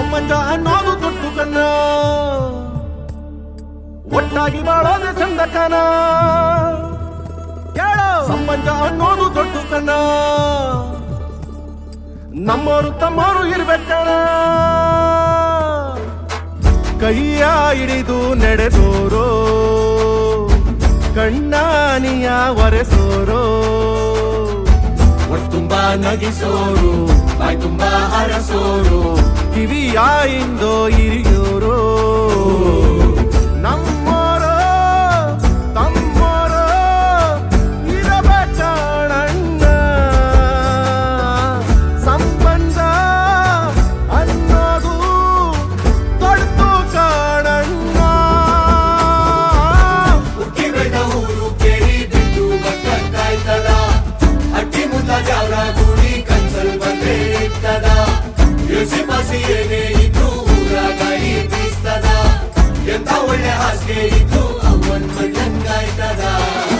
ಸಂಬಂಧ ಅನ್ನೋದು ದುಡ್ಡು ಕನ್ನ ಒಟ್ಟಾಗಿ ಬಾಳೋದೆ ಚಂದ ಕನ ಕೇಳೋ ಸಂಬಂಧ ಅನ್ನೋದು ದೊಡ್ಡ ಕನ್ನ ನಮ್ಮೋರು ತಮ್ಮೋರು ಇರ್ಬೇಕಣ ಕೈಯ ಹಿಡಿದು ನಡೆದೋರೋ ಕಣ್ಣಾನಿಯ ಒರೆಸೋರೋ ಒಟ್ಟುಂಬ ನಗಿಸೋರು ಬಾಯ್ ತುಂಬ ಹರಸೋರು ಕಿವಿಯ ಇಂದೋ ಹಿರಿಯೋರು ನಮ್ಮೋರು ತಮ್ಮೋರು ಇರಬೇಕಣ್ಣ ಸಂಬಂಧ ಅನ್ನೋದು ದೊಡ್ಡ ಕಾಣಣ್ಣ ಉಕ್ಕಿ ಬೆಳೆದ ಊರು ಕೇಳಿ ಬಿದ್ದು ಭತ್ತ ಕಾಯ್ತದ ಅಟ್ಟಿ ಮುದ್ದ ಜಾವ್ರ ಗುಡಿ ಕನ್ಸಲ್ ಬಂದ್ರೆ ಇರ್ತದ ಎಸಿ ಪಸಿ ಏನೇ ಇದ್ದು ಊರ ಗಾಳಿ ಬೀಸ್ತದ ಎಂತ ಒಳ್ಳೆ ಹಾಸಿಗೆ ಇದ್ದು ಅವನ್ ಮಣ್ಣಂಗಾಯ್ತದ